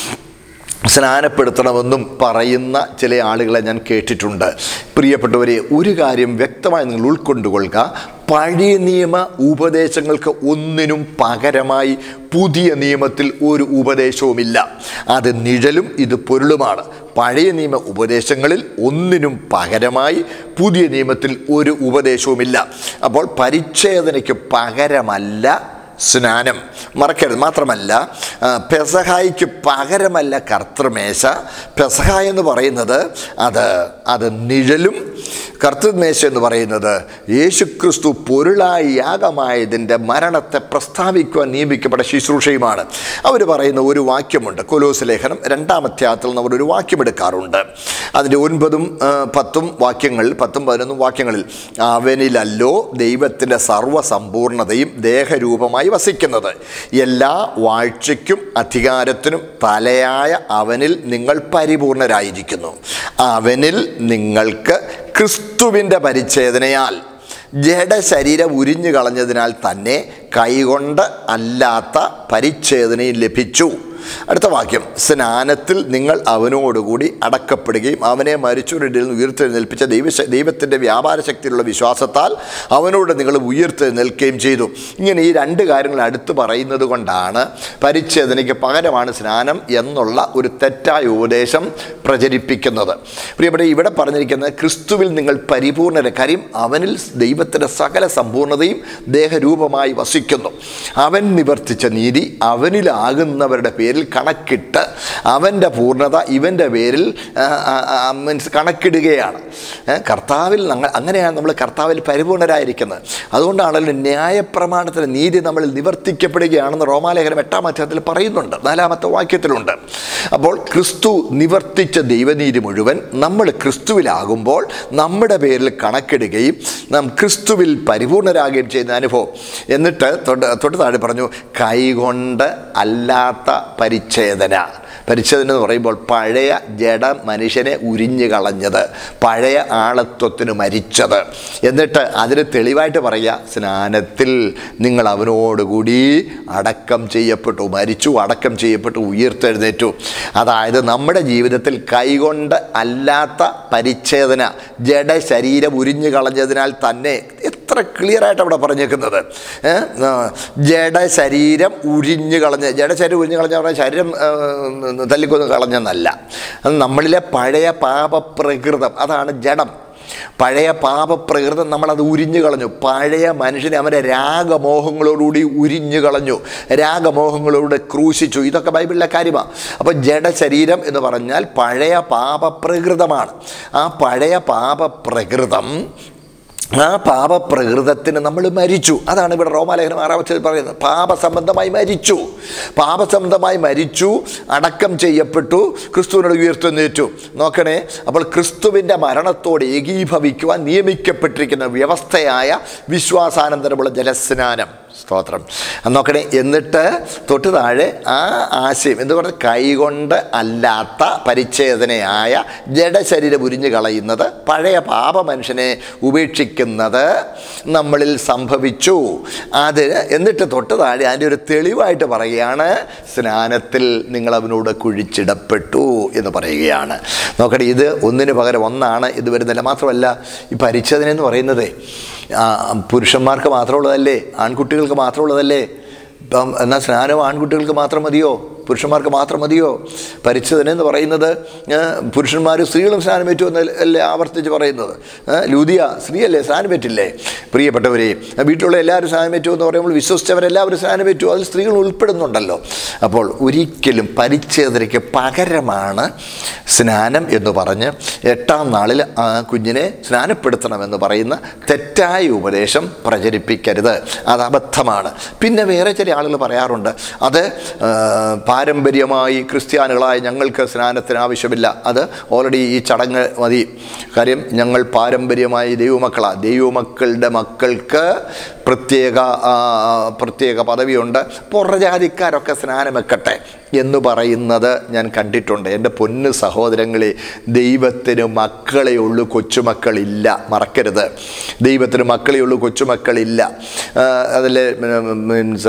സ്നാനപ്പെടുത്തണമെന്നും പറയുന്ന ചില ആളുകളെ ഞാൻ കേട്ടിട്ടുണ്ട് പ്രിയപ്പെട്ടവരെ ഒരു കാര്യം വ്യക്തമായി നിങ്ങൾ ഉൾക്കൊണ്ടുകൊള്ളുക പഴയ നിയമ ഉപദേശങ്ങൾക്ക് ഒന്നിനും പകരമായി പുതിയ നിയമത്തിൽ ഒരു ഉപദേശവുമില്ല അത് നിഴലും ഇത് പൊരുളുമാണ് പഴയ നിയമ ഉപദേശങ്ങളിൽ ഒന്നിനും പകരമായി പുതിയ നിയമത്തിൽ ഒരു ഉപദേശവുമില്ല അപ്പോൾ പരിച്ഛേദനയ്ക്ക് പകരമല്ല സ്നാനം മറക്കരുത് മാത്രമല്ല ആ, പെസഹായിക്ക് പകരമല്ല കർത്തൃമേശ പെസഹ എന്ന് പറയുന്നത് അത് അത് നിഴലും കർത്തൃമേശ എന്ന് പറയുന്നത് യേശുക്രിസ്തു പൊരുളായി യാഗമായതിൻ്റെ മരണത്തെ പ്രസ്താവിക്കുവാൻ നിയമിക്കപ്പെട്ട ശുശ്രൂഷയുമാണ് അവർ പറയുന്ന ഒരു വാക്യമുണ്ട് കൊലോസ് ലേഖനം രണ്ടാമധ്യായത്തിൽ നമ്മൾ ഒരു വാക്യം എടുക്കാറുണ്ട് അതിൻ്റെ ഒൻപതും ആ, പത്തും വാക്യങ്ങളിൽ പത്തും പതിനൊന്നും വാക്യങ്ങളിൽ അവനിലല്ലോ ദൈവത്തിൻ്റെ സർവ്വസമ്പൂർണതയും ദേഹരൂപമായി വസിക്കുന്നത് എല്ലാ വാഴ്ചയ്ക്കും അധികാരത്തിനും തലയായ അവനിൽ നിങ്ങൾ പരിപൂർണരായിരിക്കുന്നു അവനിൽ നിങ്ങൾക്ക് ക്രിസ്തുവിൻ്റെ പരിച്ഛേദനയാൽ ജഡശരീരം ഉരിഞ്ഞു കളഞ്ഞതിനാൽ തന്നെ കൈകൊണ്ട് അല്ലാത്ത പരിച്ഛേദനയും ലഭിച്ചു അടുത്ത വാക്യം സ്നാനത്തിൽ നിങ്ങൾ അവനോടുകൂടി അടക്കപ്പെടുകയും അവനെ മരിച്ചവരുടെ നിന്ന് ഉയർത്തെഴുന്നേൽപ്പിച്ച ദൈവ ദൈവത്തിൻ്റെ വ്യാപാര ശക്തിയിലുള്ള വിശ്വാസത്താൽ അവനോട് നിങ്ങൾ ഉയർത്തെഴുന്നേൽക്കുകയും ചെയ്തു ഇങ്ങനെ ഈ രണ്ട് കാര്യങ്ങൾ അടുത്ത് പറയുന്നത് കൊണ്ടാണ് പരിച്ഛേദനയ്ക്ക് പകരമാണ് സ്നാനം എന്നുള്ള ഒരു തെറ്റായ ഉപദേശം പ്രചരിപ്പിക്കുന്നത് പ്രിയപ്പെട്ട ഇവിടെ പറഞ്ഞിരിക്കുന്നത് ക്രിസ്തുവിൽ നിങ്ങൾ പരിപൂർണര കാര്യം അവനിൽ ദൈവത്തിൻ്റെ സകല സമ്പൂർണതയും ദേഹരൂപമായി വസിക്കുന്നു അവൻ നിവർത്തിച്ച നീതി അവനിലാകുന്നവരുടെ പേരിൽ കണക്കിട്ട് അവൻ്റെ പൂർണ്ണത ഇവൻ്റെ പേരിൽ മീൻസ് കണക്കിടുകയാണ് ഏ, കർത്താവിൽ ഞങ്ങൾ അങ്ങനെയാണ് നമ്മൾ കർത്താവിൽ പരിപൂർണരായിരിക്കുന്നത് അതുകൊണ്ടാണല്ലോ ന്യായപ്രമാണത്തിൻ്റെ നീതി നമ്മളിൽ നിവർത്തിക്കപ്പെടുകയാണെന്ന് റോമാലേഖനം എട്ടാം അധ്യായത്തിൽ പറയുന്നുണ്ട് നാലാമത്തെ വാക്യത്തിലുണ്ട് അപ്പോൾ ക്രിസ്തു നിവർത്തിച്ച ദൈവനീതി മുഴുവൻ നമ്മൾ ക്രിസ്തുവിലാകുമ്പോൾ നമ്മുടെ പേരിൽ കണക്കിടുകയും നാം ക്രിസ്തുവിൽ പരിപൂർണരാകുകയും ചെയ്യുന്ന അനുഭവം എന്നിട്ട് തൊട്ട് തൊട്ട് താഴെ പറഞ്ഞു കൈകൊണ്ട് അല്ലാത്ത പരിച്ഛേദന പരിച്ഛേദന എന്ന് പറയുമ്പോൾ പഴയ ജഡ മനുഷ്യനെ ഉരിഞ്ഞു കളഞ്ഞത് പഴയ ആളത്വത്തിന് മരിച്ചത് എന്നിട്ട് അതിന് തെളിവായിട്ട് പറയുക സ്നാനത്തിൽ നിങ്ങൾ അവനോടുകൂടി അടക്കം ചെയ്യപ്പെട്ടു മരിച്ചു അടക്കം ചെയ്യപ്പെട്ടു ഉയർത്തെഴുന്നേറ്റു അതായത് നമ്മുടെ ജീവിതത്തിൽ കൈകൊണ്ട് അല്ലാത്ത പരിച്ഛേദന ജഡ ശരീരം ഉരിഞ്ഞു കളഞ്ഞതിനാൽ തന്നെ എത്ര ക്ലിയർ ആയിട്ട് അവിടെ പറഞ്ഞേക്കുന്നത് ഏ? ആ, ജഡ ശരീരം ഉരിഞ്ഞു കളഞ്ഞ് ജഡ ശരീരം ഉരിഞ്ഞു കളഞ്ഞ പറഞ്ഞാൽ ശരീരം ആ, തല്ലിക്കൊന്ന് കളഞ്ഞെന്നല്ല അത് നമ്മളിലെ പഴയ പാപപ്രകൃതം അതാണ് ജഡം പഴയ പാപപ്രകൃതം നമ്മളത് ഉരിഞ്ഞു കളഞ്ഞു പഴയ മനുഷ്യനെ അവൻ്റെ രാഗമോഹങ്ങളോടുകൂടി ഉരിഞ്ഞു കളഞ്ഞു രാഗമോഹങ്ങളോട് ക്രൂശിച്ചു ഇതൊക്കെ ബൈബിളിലെ കാര്യമാണ് അപ്പോൾ ജഡശരീരം എന്ന് പറഞ്ഞാൽ പഴയ പാപപ്രകൃതമാണ് ആ പഴയ പാപപ്രകൃതം ആ പാപപ്രകൃതത്തിന് നമ്മൾ മരിച്ചു അതാണ് ഇവിടെ റോമാലേഖനം ആറാമത്തെ പറയുന്നത് പാപസംബന്ധമായി മരിച്ചു പാപസംബന്ധമായി മരിച്ചു അടക്കം ചെയ്യപ്പെട്ടു ക്രിസ്തുവിനോട് ഉയർത്തെന്നേറ്റു നോക്കണേ അപ്പോൾ ക്രിസ്തുവിൻ്റെ മരണത്തോട് ഏകീഭവിക്കുവാൻ നിയമിക്കപ്പെട്ടിരിക്കുന്ന വ്യവസ്ഥയായ വിശ്വാസാനന്തരമുള്ള ജലസ്നാനം സ്തോത്രം നോക്കണേ എന്നിട്ട് തൊട്ട് താഴെ ആ ആശയം എന്ന് പറഞ്ഞാൽ കൈകൊണ്ട് അല്ലാത്ത പരിച്ഛേദനയായ ജഡശരീരം ഉരിഞ്ഞു കളയുന്നത് പഴയ പാപ മനുഷ്യനെ ഉപേക്ഷിക്കുന്നത് നമ്മളിൽ സംഭവിച്ചു അത് എന്നിട്ട് തൊട്ട് താഴെ അതിൻ്റെ ഒരു തെളിവായിട്ട് പറയുകയാണ് സ്നാനത്തിൽ നിങ്ങൾ അവനോട് കുഴിച്ചിടപ്പെട്ടു എന്ന് പറയുകയാണ് നോക്കട്ടെ ഇത് ഒന്നിന് പകരം ഒന്നാണ് ഇത് വരുന്നില്ല മാത്രമല്ല ഈ പരിച്ഛേദന എന്ന് പറയുന്നത് ആ, പുരുഷന്മാർക്ക് മാത്രമുള്ളതല്ലേ ആൺകുട്ടികൾക്ക് മാത്രമുള്ളതല്ലേ ഇപ്പം എന്നാൽ സ്നാനം ആൺകുട്ടികൾക്ക് മാത്രം മതിയോ പുരുഷന്മാർക്ക് മാത്രം മതിയോ പരിച്ഛേദന എന്ന് പറയുന്നത് പുരുഷന്മാരും സ്ത്രീകളും സ്നാനം പറ്റൂ എന്നല്ലേ ആവർത്തിച്ച് പറയുന്നത് ഏ, ലൂതിയ സ്ത്രീയല്ലേ സ്നാനം പറ്റില്ലേ പ്രിയപ്പെട്ടവരെ വീട്ടിലുള്ള എല്ലാവരും സ്നാനം പറ്റൂ എന്ന് പറയുമ്പോൾ വിശ്വസിച്ചവരെല്ലാവരും സ്നാനം പറ്റൂ അതിൽ സ്ത്രീകൾ ഉൾപ്പെടുന്നുണ്ടല്ലോ അപ്പോൾ ഒരിക്കലും പരിച്ഛേദനയ്ക്ക് പകരമാണ് സ്നാനം എന്ന് പറഞ്ഞ് എട്ടാം നാളിൽ ആ കുഞ്ഞിനെ സ്നാനപ്പെടുത്തണമെന്ന് പറയുന്ന തെറ്റായ ഉപദേശം പ്രചരിപ്പിക്കരുത് അത് അബദ്ധമാണ് പിന്നെ വേറെ ചില ആളുകൾ പറയാറുണ്ട് അത് ആ, പാരമ്പര്യമായി ക്രിസ്ത്യാനികളായ ഞങ്ങൾക്ക് സ്നാനത്തിന് ആവശ്യമില്ല അത് ഓൾറെഡി ഈ ചടങ്ങ് മതി കാര്യം ഞങ്ങൾ പാരമ്പര്യമായി ദൈവമക്കളാണ് ദൈവമക്കളുടെ മക്കൾക്ക് പ്രത്യേക ആ, പ്രത്യേക പദവിയുണ്ട് പുറജാതിക്കാരൊക്കെ സ്നാനം വെക്കട്ടെ എന്ന് പറയുന്നത് ഞാൻ കണ്ടിട്ടുണ്ട് എൻ്റെ പൊന്ന് സഹോദരങ്ങളെ ദൈവത്തിന് മക്കളെ ഉള്ളൂ കൊച്ചുമക്കളില്ല മറക്കരുത് ദൈവത്തിന് മക്കളെ ഉള്ളൂ കൊച്ചുമക്കളില്ല അതിൽ മീൻസ്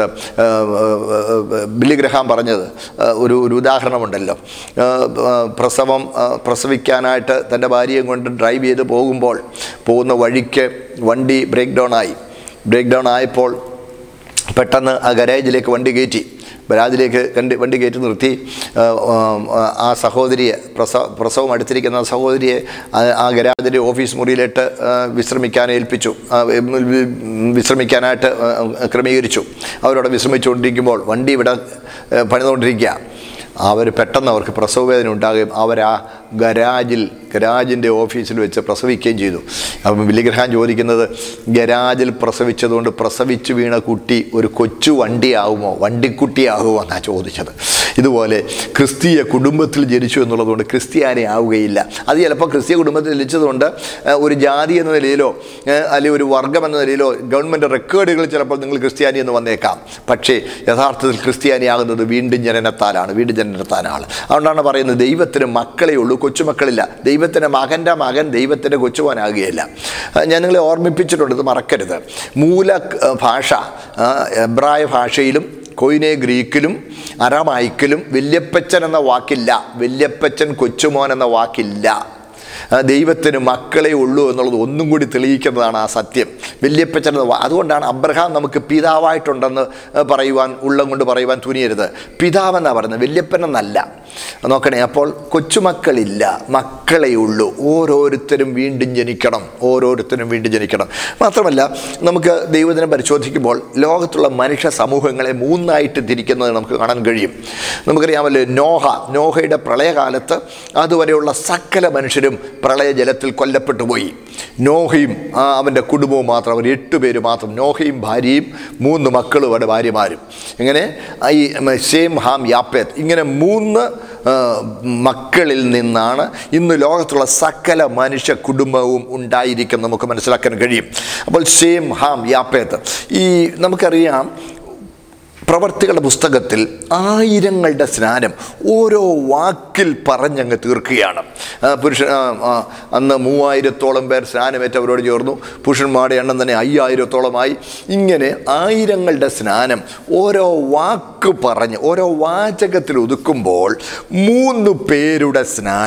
ബില്ലിഗ്രഹാം പറഞ്ഞത് ആ, ഒരു ഒരു ഉദാഹരണമുണ്ടല്ലോ ആ, ആ, പ്രസവം ആ, പ്രസവിക്കാനായിട്ട് തൻ്റെ ഭാര്യയും കൊണ്ട് ഡ്രൈവ് ചെയ്ത് പോകുമ്പോൾ പോകുന്ന വഴിക്ക് വണ്ടി ബ്രേക്ക് ഡൗൺ ആയി ബ്രേക്ക് ഡൗൺ ആയപ്പോൾ പെട്ടെന്ന് ആ ഗരാജിലേക്ക് വണ്ടി കയറ്റി ഗരാജിലേക്ക് കണ്ടി വണ്ടി കയറ്റി നിർത്തി ആ, ആ, ആ സഹോദരിയെ പ്രസവ പ്രസവം അടുത്തിരിക്കുന്ന ആ സഹോദരിയെ ആ- ആ ഗരാജിൻ്റെ ഓഫീസ് മുറിയിലിട്ട് ആ, വിശ്രമിക്കാൻ ഏൽപ്പിച്ചു ആ, വി- വിശ്രമിക്കാനായിട്ട് ആ, ക്രമീകരിച്ചു അവരവിടെ വിശ്രമിച്ചുകൊണ്ടിരിക്കുമ്പോൾ വണ്ടി ഇവിടെ ആ, പണിതുകൊണ്ടിരിക്കുക അവർ പെട്ടെന്ന് അവർക്ക് പ്രസവവേദന ഉണ്ടാകുകയും അവർ ആ ഗരാജിൽ ഗരാജിൻ്റെ ഓഫീസിൽ വെച്ച് പ്രസവിക്കുകയും ചെയ്തു അപ്പം വില്ലിഗ്രഹാൻ ചോദിക്കുന്നത് ഗരാജിൽ പ്രസവിച്ചതുകൊണ്ട് പ്രസവിച്ചു വീണ കുട്ടി ഒരു കൊച്ചു വണ്ടിയാവുമോ വണ്ടിക്കുട്ടിയാകുമോ എന്നാണ് ചോദിച്ചത് ഇതുപോലെ ക്രിസ്തീയ കുടുംബത്തിൽ ജനിച്ചു എന്നുള്ളതുകൊണ്ട് ക്രിസ്ത്യാനി ആവുകയില്ല അത് ചിലപ്പോൾ ക്രിസ്തീയ കുടുംബത്തിൽ ജനിച്ചതുകൊണ്ട് ഏഹ്, ഒരു ജാതി എന്ന നിലയിലോ ഏഹ്, അല്ലെങ്കിൽ ഒരു വർഗം എന്ന നിലയിലോ ഗവൺമെൻറ് റെക്കോർഡുകൾ ചിലപ്പോൾ നിങ്ങൾ ക്രിസ്ത്യാനി എന്ന് വന്നേക്കാം പക്ഷേ യഥാർത്ഥത്തിൽ ക്രിസ്ത്യാനിയാകുന്നത് വീണ്ടും ജനനത്താലാണ് വീണ്ടും ജനനത്താലാണ് അതുകൊണ്ടാണ് പറയുന്നത് ദൈവത്തിന് മക്കളേ ഉള്ളൂ കൊച്ചുമക്കളില്ല ദൈവത്തിൻ്റെ മകൻ്റെ മകൻ ദൈവത്തിൻ്റെ കൊച്ചുമോനാകുകയില്ല ആ, ഞാൻ നിങ്ങളെ ഓർമ്മിപ്പിച്ചിട്ടുണ്ട് ഇത് മറക്കരുത് മൂല ആ, ഭാഷ ആ, എബ്രായ ഭാഷയിലും കൊയിനെ ഗ്രീക്കിലും അറമായിക്കിലും വല്യപ്പച്ചൻ എന്ന വാക്കില്ല വല്യപ്പച്ചൻ കൊച്ചുമോൻ എന്ന വാക്കില്ല ആ, ദൈവത്തിന് മക്കളെ ഉള്ളൂ എന്നുള്ളത് ഒന്നും കൂടി തെളിയിക്കുന്നതാണ് ആ സത്യം വല്യപ്പച്ചൻ എന്ന വാ- അതുകൊണ്ടാണ് അബ്രഹാം നമുക്ക് പിതാവായിട്ടുണ്ടെന്ന് ആ, പറയുവാൻ ഉള്ളം കൊണ്ട് പറയുവാൻ തുനിയരുത് പിതാവെന്നാണ് പറയുന്നത് വല്യപ്പൻ എന്നല്ല നോക്കണേ അപ്പോൾ കൊച്ചുമക്കളില്ല മക്കളെ ഉള്ളൂ ഓരോരുത്തരും വീണ്ടും ജനിക്കണം ഓരോരുത്തരും വീണ്ടും ജനിക്കണം മാത്രമല്ല നമുക്ക് ദൈവദിനം പരിശോധിക്കുമ്പോൾ ലോകത്തുള്ള മനുഷ്യ സമൂഹങ്ങളെ മൂന്നായിട്ട് തിരിക്കുന്നത് നമുക്ക് കാണാൻ കഴിയും നമുക്കറിയാമല്ലോ നോഹ നോഹയുടെ പ്രളയകാലത്ത് അതുവരെയുള്ള സകല മനുഷ്യരും പ്രളയജലത്തിൽ കൊല്ലപ്പെട്ടു പോയി നോഹയും ആ, അവൻ്റെ കുടുംബവും മാത്രം അവർ എട്ട് പേര് മാത്രം നോഹയും ഭാര്യയും മൂന്ന് മക്കളും അവരുടെ ഭാര്യമാരും ഇങ്ങനെ ആ ഈ ഷേം ഹാം യാപ്പേത്ത് ഇങ്ങനെ മൂന്ന് ആ, മക്കളിൽ നിന്നാണ് ഇന്ന് ലോകത്തുള്ള സകല മനുഷ്യ കുടുംബവും ഉണ്ടായിരിക്കും നമുക്ക് മനസ്സിലാക്കാൻ കഴിയും അപ്പോൾ ഷേം ഹാം യാപ്പേത്ത് ഈ നമുക്കറിയാം പ്രവർത്തികളുടെ പുസ്തകത്തിൽ ആയിരങ്ങളുടെ സ്നാനം ഓരോ വാക്കിൽ പറഞ്ഞങ്ങ് തീർക്കുകയാണ് ആ, പുരുഷ ആ, ആ, അന്ന് മൂവായിരത്തോളം പേർ സ്നാനമേറ്റവരോട് ചേർന്നു പുരുഷന്മാരുടെ എണ്ണം തന്നെ അയ്യായിരത്തോളമായി ഇങ്ങനെ ആയിരങ്ങളുടെ സ്നാനം ഓരോ വാക്ക് പറഞ്ഞ് ഓരോ വാചകത്തിൽ ഒതുക്കുമ്പോൾ മൂന്ന് പേരുടെ സ്നാനം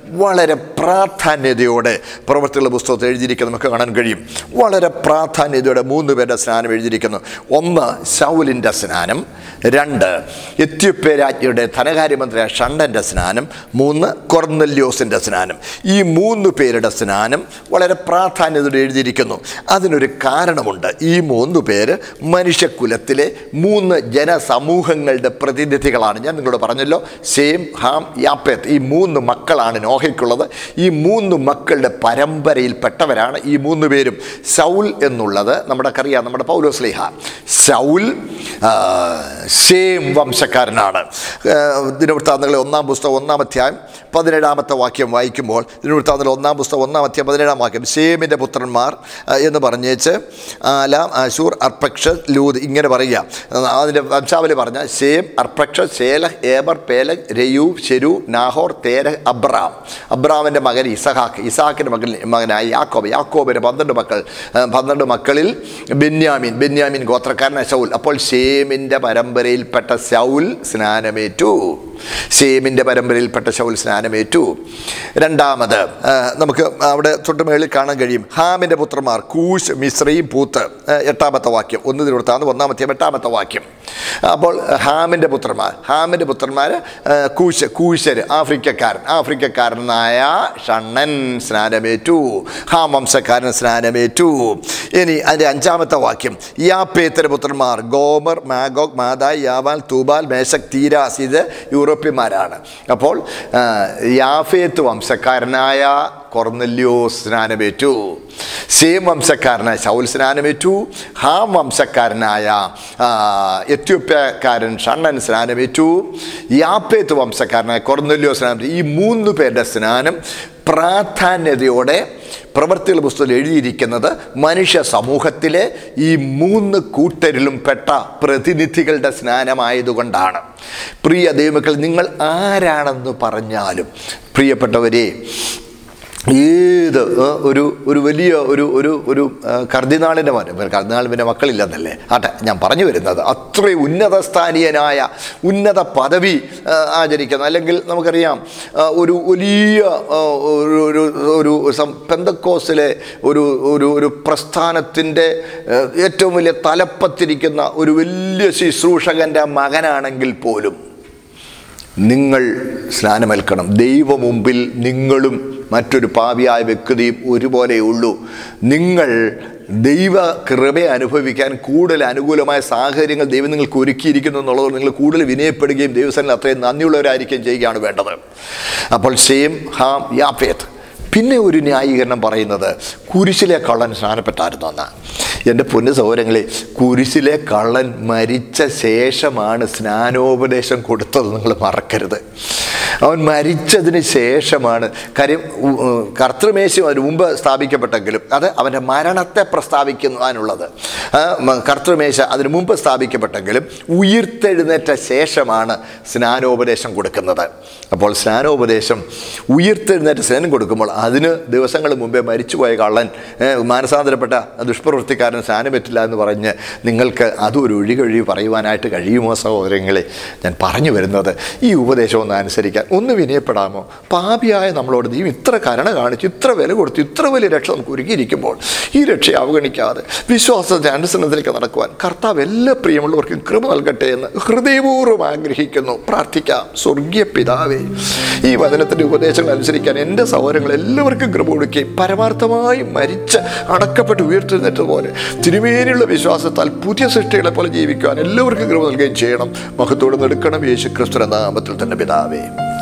വളരെ പ്രാധാന്യതയോടെ പ്രവർത്തികളുടെ പുസ്തകത്തിൽ എഴുതിയിരിക്കുന്നത് നമുക്ക് കാണാൻ കഴിയും വളരെ പ്രാധാന്യതയോടെ മൂന്ന് പേരുടെ സ്നാനം എഴുതിയിരിക്കുന്നു ഒന്ന് ശൗലിൻ്റെ സ്നാനം രണ്ട് എത്യോപ്യ രാജ്ഞിയുടെ ധനകാര്യമന്ത്രിയായ ഷണ്ടൻ്റെ സ്നാനം മൂന്ന് കൊർന്നല്യോസിൻ്റെ സ്നാനം ഈ മൂന്ന് പേരുടെ സ്നാനം വളരെ പ്രാധാന്യതയോടെ എഴുതിയിരിക്കുന്നു അതിനൊരു കാരണമുണ്ട് ഈ മൂന്ന് പേര് മനുഷ്യകുലത്തിലെ മൂന്ന് ജനസമൂഹങ്ങളുടെ പ്രതിനിധികളാണ് ഞാൻ നിങ്ങളോട് പറഞ്ഞല്ലോ സേം ഹാം യാപ്പേത്ത് ഈ മൂന്ന് മക്കളാണ് നോഹയ്ക്കുള്ളത് ഈ മൂന്ന് മക്കളുടെ പരമ്പരയിൽപ്പെട്ടവരാണ് ഈ മൂന്ന് പേരും സൗൽ എന്നുള്ളത് നമ്മുടെ അറിയാം നമ്മുടെ പൗലോസ്ലിഹ സൗൽ ആ, സേം വംശക്കാരനാണ് ആ, ദിനവൃത്താന്തങ്ങളെ ഒന്നാം പുസ്തകം ഒന്നാം അധ്യായം പതിനേഴാമത്തെ വാക്യം വായിക്കുമ്പോൾ ദിനവൃത്താന്തങ്ങൾ ഒന്നാം പുസ്തകം ഒന്നാം അധ്യായം പതിനേഴാം വാക്യം സേമിൻ്റെ പുത്രന്മാർ ആ, എന്ന് പറഞ്ഞേച്ച് ആലാം അശൂർ അർപ്പക്ഷ ലൂത് ഇങ്ങനെ പറയുക അതിൻ്റെ വംശാവലി പറഞ്ഞ Shem Arphaxad Shelah Eber Peleg Reu Serug Nahor Terah Abram അബ്രാമിൻ്റെ മകൻ ഇസഹാക്ക് ഇസഹാക്കിൻ്റെ മകൻ മകനായ യാക്കോബ് യാക്കോബിൻ്റെ പന്ത്രണ്ട് മക്കൾ ആ, പന്ത്രണ്ട് മക്കളിൽ ബെന്യാമിൻ ബെന്യാമിൻ ഗോത്രക്കാരനായ ശൗൽ അപ്പോൾ ഷേമിൻ്റെ പരമ്പരയിൽപ്പെട്ട ശൗൽ സ്നാനമേറ്റു ഷേമിൻ്റെ പരമ്പരയിൽപ്പെട്ട ശൗൽ സ്നാനമേറ്റു രണ്ടാമത് ആ, നമുക്ക് അവിടെ തൊട്ട് മേളിൽ കാണാൻ കഴിയും ഹാമിൻ്റെ പുത്രന്മാർ കൂശ് മിശ്രയും പൂത്ത് ആ, എട്ടാമത്തെ വാക്യം ഒന്ന് തിരുവർത്താണ് ഒന്നാമത്തെ എട്ടാമത്തെ വാക്യം അപ്പോൾ ഹാമിൻ്റെ പുത്രന്മാർ ഹാമിൻ്റെ പുത്രന്മാർ ആ, കൂശ് കൂശര് ആഫ്രിക്കക്കാരൻ ആഫ്രിക്കക്കാരനായ ഷണ്ണൻ സ്നാനമേറ്റു ഹാം വംശക്കാരൻ സ്നാനമേറ്റു ഇനി അതിൻ്റെ അഞ്ചാമത്തെ വാക്യം യാപ്പേത്തര പുത്രന്മാർ ഗോമർ മാഗോഗ് മാതായ് യാവാൽ തൂബാൽ മേശക് തീരാസ് ഇത് യൂറോപ്യന്മാരാണ് അപ്പോൾ ആ, യാഫേത്ത് വംശക്കാരനായ കൊർന്നല്യോ സ്നാനമേറ്റു സേം വംശക്കാരനായ ശൗൽ സ്നാനമേറ്റു ഹാം വംശക്കാരനായ ആ, എത്യോപ്യക്കാരൻ ഷണ്ണൻ സ്നാനമേറ്റു യാപ്പേത്ത് വംശക്കാരനായ കൊർന്നല്യോ സ്നാനമേറ്റു ഈ മൂന്ന് പേരുടെ സ്നാനം പ്രാധാന്യതയോടെ പ്രവൃത്തികൾ പുസ്തകത്തിൽ എഴുതിയിരിക്കുന്നത് മനുഷ്യ സമൂഹത്തിലെ ഈ മൂന്ന് കൂട്ടരിലും പെട്ട പ്രതിനിധികളുടെ സ്നാനമായതുകൊണ്ടാണ് പ്രിയ ദൈവമക്കൾ നിങ്ങൾ ആരാണെന്ന് പറഞ്ഞാലും പ്രിയപ്പെട്ടവരെ ഏത് ആ, ഒരു ഒരു വലിയ ഒരു ഒരു ഒരു ആ, കർദിനാളിൻ്റെ മകൻ കർദിനാൾ പിന്നെ മക്കളില്ലെന്നല്ലേ ആട്ടെ ഞാൻ പറഞ്ഞു വരുന്നത് അത്രയും ഉന്നത സ്ഥാനീയനായ ഉന്നത പദവി ആ, ആചരിക്കുന്ന അല്ലെങ്കിൽ നമുക്കറിയാം ആ, ഒരു വലിയ ആ, ഒരു ഒരു ഒരു സം- പെന്തക്കോസിലെ ഒരു ഒരു ഒരു പ്രസ്ഥാനത്തിൻ്റെ ആ, ഏറ്റവും വലിയ തലപ്പത്തിരിക്കുന്ന ഒരു വലിയ ശുശ്രൂഷകൻ്റെ മകനാണെങ്കിൽ പോലും നിങ്ങൾ സ്നാനമേൽക്കണം ദൈവ മുമ്പിൽ നിങ്ങളും മറ്റൊരു പാപിയായ വ്യക്തിയും ഒരുപോലെ ഉള്ളൂ നിങ്ങൾ ദൈവ കൃപയെ അനുഭവിക്കാൻ കൂടുതൽ അനുകൂലമായ സാഹചര്യങ്ങൾ ദൈവം നിങ്ങൾക്ക് ഒരുക്കിയിരിക്കുന്നു എന്നുള്ളത് നിങ്ങൾ കൂടുതൽ വിനയപ്പെടുകയും ദൈവസ്ഥനിൽ അത്രയും നന്ദിയുള്ളവരായിരിക്കുകയും ചെയ്യുകയാണ് വേണ്ടത് അപ്പോൾ സെയിം ഹാം യാഫേത്ത് പിന്നെ ഒരു ന്യായീകരണം പറയുന്നത് കുരിശിലെ കള്ളൻ സ്നാനപ്പെട്ടായിരുന്നു എന്നാ എൻ്റെ പൊന്നു സൗരങ്ങളെ കുരിശിലെ കള്ളൻ മരിച്ച ശേഷമാണ് സ്നാനോപദേശം കൊടുത്തത് നിങ്ങൾ മറക്കരുത് അവൻ മരിച്ചതിന് ശേഷമാണ് കാര്യം ഉ- ഉ- കർത്തൃമേശം അതിന് മുമ്പ് സ്ഥാപിക്കപ്പെട്ടെങ്കിലും അത് അവൻ്റെ മരണത്തെ പ്രസ്താവിക്കുവാനുള്ളത് ആ, മ- കർത്തൃമേശ അതിന് മുമ്പ് സ്ഥാപിക്കപ്പെട്ടെങ്കിലും ഉയിർത്തെഴുന്നേറ്റ ശേഷമാണ് സ്നാനോപദേശം കൊടുക്കുന്നത് അപ്പോൾ സ്നാനോപദേശം ഉയിർത്തെഴുന്നേറ്റ സ്നാനം കൊടുക്കുമ്പോൾ അതിന് ദിവസങ്ങൾ മുമ്പേ മരിച്ചുപോയ കള്ളൻ ഏ, മാനസാന്തരപ്പെട്ട ദുഷ്പ്രവൃത്തിക്കാരൻ സ്നാനം പറ്റില്ല എന്ന് പറഞ്ഞ് നിങ്ങൾക്ക് അതും ഒരു ഒഴികൊഴി പറയുവാനായിട്ട് കഴിയുമോ സഹോദരങ്ങളെ ഞാൻ പറഞ്ഞു വരുന്നത് ഈ ഉപദേശം ഒന്ന് അനുസരിക്കാൻ ഒന്ന് വിനയപ്പെടാമോ പാപിയായ നമ്മളോട് ദൈവം ഇത്ര കരുണ കാണിച്ച് ഇത്ര വില കൊടുത്ത് ഇത്ര വലിയ രക്ഷ നമുക്ക് ഒരുക്കിയിരിക്കുമ്പോൾ ഈ രക്ഷയെ അവഗണിക്കാതെ വിശ്വാസത്തെ അനുസരണത്തിലേക്ക് നടക്കുവാൻ കർത്താവ് എല്ലാ പ്രിയമുള്ളവർക്കും കൃപ നൽകട്ടെ എന്ന് ഹൃദയപൂർവ്വം ആഗ്രഹിക്കുന്നു പ്രാർത്ഥിക്കാം സ്വർഗീയ പിതാവേ ഈ വചനത്തിൻ്റെ ഉപദേശങ്ങൾ അനുസരിക്കാൻ എൻ്റെ സഹോദരങ്ങൾ എല്ലാവർക്കും കൃപ കൊടുക്കുകയും പരമാർത്ഥമായി മരിച്ച് അടക്കപ്പെട്ട് ഉയർത്തെഴുന്നേറ്റതുപോലെ തിരുമേനിയുള്ള വിശ്വാസത്താൽ പുതിയ സൃഷ്ടികളെ പോലെ ജീവിക്കുവാൻ എല്ലാവർക്കും കൃപ നൽകുകയും ചെയ്യണം മഹത്തോട് നെടുക്കണം യേശു ക്രിസ്തുവിന്റെ നാമത്തിൽ തന്നെ പിതാവേ